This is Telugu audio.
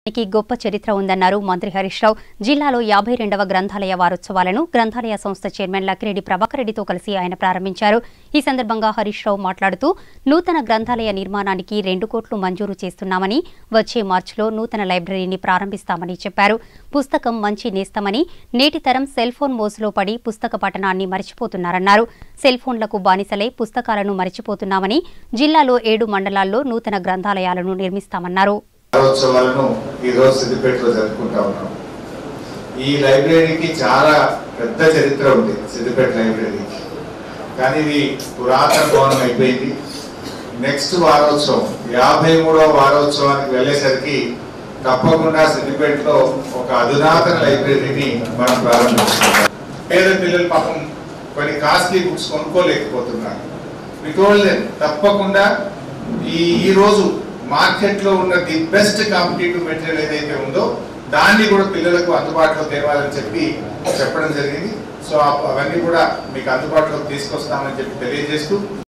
కి గొప్ప చరిత్ర ఉందన్నారు మంత్రి హరీష్ రావు జిల్లాలో యాభై రెండవ గ్రంథాలయ వారోత్సవాలను గ్రంథాలయ సంస్థ చైర్మన్ లక్కిరెడ్డి ప్రభాకర్ రెడ్డితో కలిసి ఆయన ప్రారంభించారు ఈ సందర్భంగా హరీష్ రావు మాట్లాడుతూ నూతన గ్రంథాలయ నిర్మాణానికి రెండు కోట్లు మంజూరు చేస్తున్నామని వచ్చే మార్చిలో నూతన లైబ్రరీని ప్రారంభిస్తామని చెప్పారు పుస్తకం మంచి నేస్తమని నేటి తరం సెల్ ఫోన్ మోసులో పడి పుస్తక పఠనాన్ని మరిచిపోతున్నారన్నారు సెల్ ఫోన్లకు బానిసలై పుస్తకాలను మరిచిపోతున్నామని జిల్లాలో ఏడు మండలాల్లో నూతన గ్రంథాలయాలను నిర్మిస్తామన్నారు వారోత్సవాలను ఈరోజు సిద్దిపేటలో జరుపుకుంటా ఉన్నాం ఈ లైబ్రరీకి చాలా పెద్ద చరిత్ర ఉంది సిద్దిపేట లైబ్రరీకి కానీ ఇది పురాతన భవనం అయిపోయింది నెక్స్ట్ వారోత్సవం యాభై మూడవ వారోత్సవానికి వెళ్ళేసరికి తప్పకుండా సిద్దిపేటలో ఒక అధునాతన లైబ్రరీని మనం ప్రారంభించుకుంటాం పేద పిల్లలు పాపం కొన్ని కాస్ట్లీ బుక్స్ కొనుక్కోలేకపోతున్నారు విటోల్డ్ తప్పకుండా ఈ ఈ రోజు మార్కెట్ లో ఉన్న ది బెస్ట్ కాంపిటేటివ్ మెటీరియల్ ఏదైతే ఉందో దాన్ని కూడా పిల్లలకు అందుబాటులో తేవాలని చెప్పి చెప్పడం జరిగింది సో అవన్నీ కూడా మీకు అందుబాటులోకి తీసుకొస్తామని చెప్పి తెలియజేస్తూ